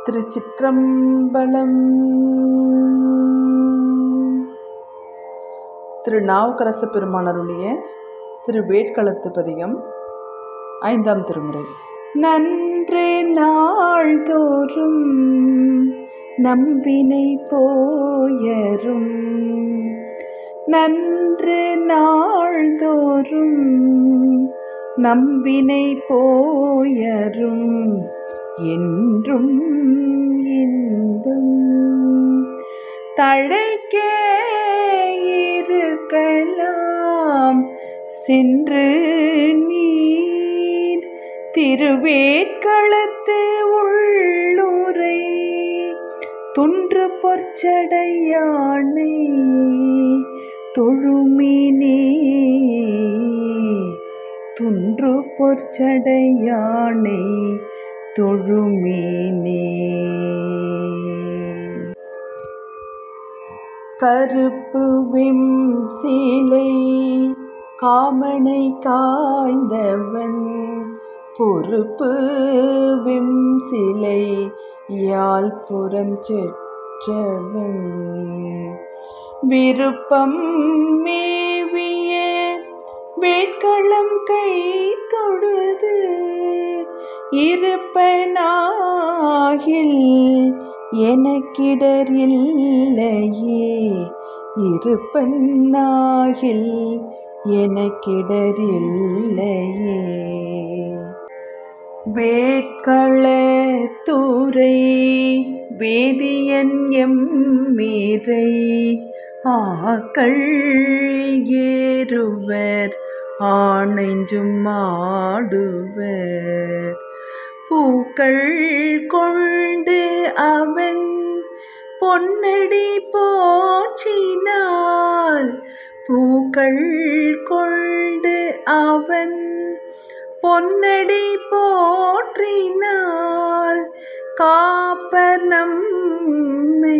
திருச்சிற்றம்பலம் திரு நாவுக்கரச பெருமானருடைய திரு வேட்களத்து பதிகம் ஐந்தாம் திருமுறை நன்று நாள்தோறும் நம்பினை போயரும் நன்று நாள்தோறும் நம்பினை போயரும் என்றும் இன்பம் தழைக்க இருக்கலாம் சென்று நீர் திருவேட்களத்து உள்ளுரை துன்று பொற்சடையானை தொழுமினே துன்று பொற்சடையானை தொழுமீனே கருப்பு விம் சீலை காமனை காய்ந்தவன் பொறுப்பு விம் சிலை யாழ் புறம் செற்றவன் விருப்பம் மேவிய வேட்களம் கை தொழுது இருப்பனாகில் எனக்கிடர் இல்லையே இருப்பனாகில் எனக்கிடர் இல்லையே வேட்கள தூரை வேதியன் எம்மீரை ஆக்கள் ஏறுவர் ஆணைஞ்சும் ஆடுவர் பூக்கள் கொண்டு அவன் பொன்னடி போற்றினால் பூக்கள் கொண்டு அவன் பொன்னடி போற்றினால் காப்பர் நம்மை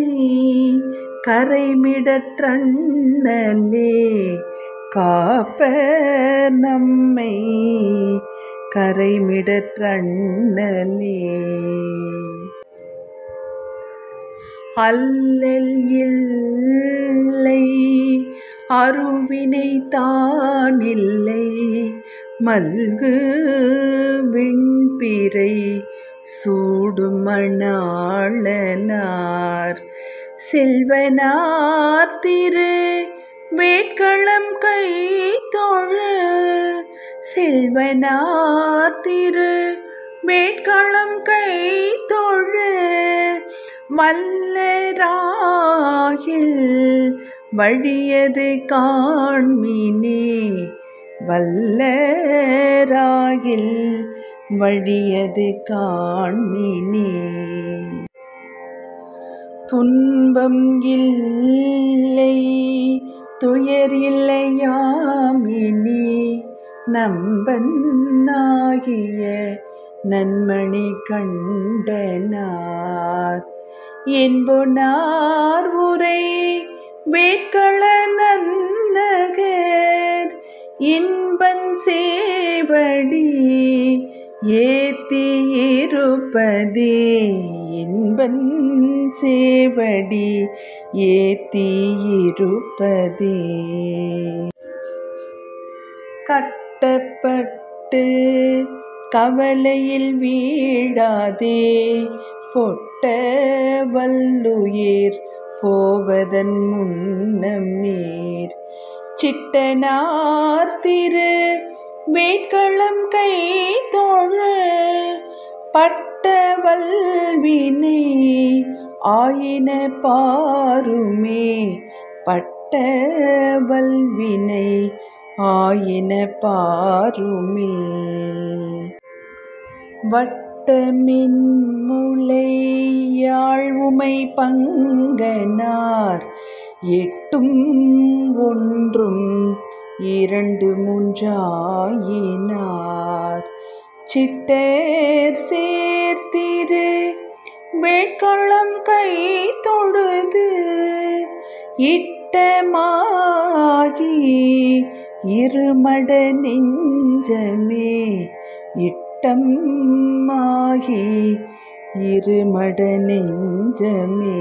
கரைமிடற்றண்ணலே காப்ப நம்மை கரைமிடற்றண்ணலே அல்லல் இல்லை அருவினை தானில்லை மல்கு விண்பிறை சூடுமணாளனார் செல்வனார் திரு வேட்களம் கை தொழ செல்வனார் திரு வேட்களம் கை தொழ வல்லராகில் வழியது காண்மினே வல்லராகில் வழியது காண்மினே துன்பம் இல்லை துயர் இல்லையாமினி நம்பன்னாகிய நன்மணி கண்டனார் என்பொனார் உரை வேட்கள நன்னகர் இன்பன் சேவடி ஏத்தி இருப்பதே இன்பன் சேவடி ஏத்தி இருப்பதே கட்டப்பட்டு கவலையில் வீழாதே பொட்ட வல்லுயிர் போவதன் முன்னம் நீர் சிட்டனார் திரு வேட்களம் கை தோழ பட்ட வல்வினை ஆயின பாருமே பட்ட வல்வினை ஆயின பாருமே வட்டமின் முளையாழ்வுமை பங்கனார் எட்டும் ஒன்றும் இரண்டு மூன்றாயினார் சிட்டர் சேர்த்திரு வேட்களம் கை தொழுது இட்டமாகி இருமட நெஞ்சமே இட்டமாகி இருமட நெஞ்சமே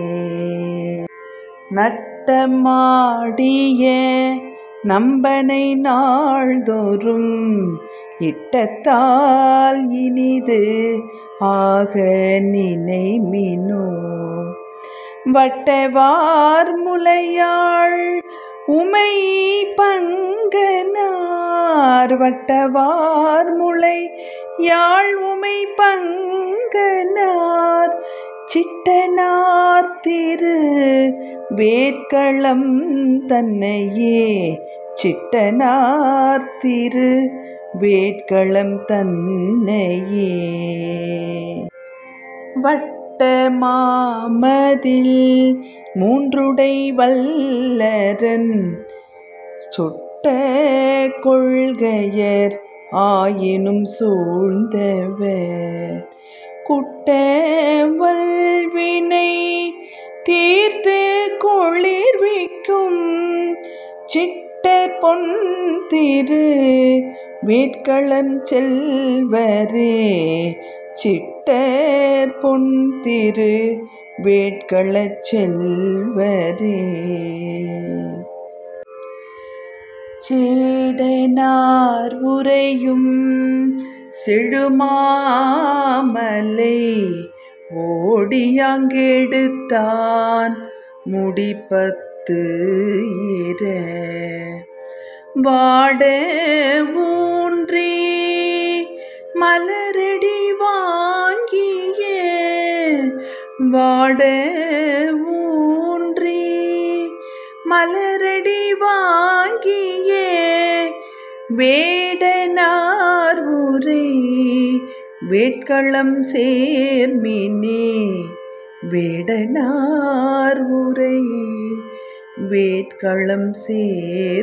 நட்டமாடிய நம்பனை நாள்தோறும் இட்டத்தால் இனிது ஆக நினைமினோ வட்டவார் முலையாள் உமை பங்கனார் வட்டவார் முளை யாழ் உமை பங்கனார் சிட்டனார் திரு வேட்களம் தன்னையே சிட்டனார் திரு வேட்களம் தன்னையே வட்ட மாமதில் மூன்றுடை வல்லரன் சுட்ட கொள்கையர் ஆயினும் சூழ்ந்தவர் குட்ட வல்வினை தீர்த்து குளிர்விக்கும் சிட்ட பொன் திரு வேட்களம் செல்வரே சிட்டர் பொன் திரு வேட்களச் செல்வரே சேடனார் உரையும் செழுமாமலை ஓடியாங்கெடுத்தான் முடிப்பத்து இர வாட ஊன்றி மலரடி வாங்கிய வாட ஊன்றி மலரடி வாங்கிய வேடனார் உரை வேட்களம் சேர்மினே வேடனார் உரை வேட்களம்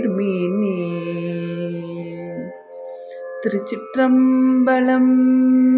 சேர்மினே திருச்சிற்றம்பலம்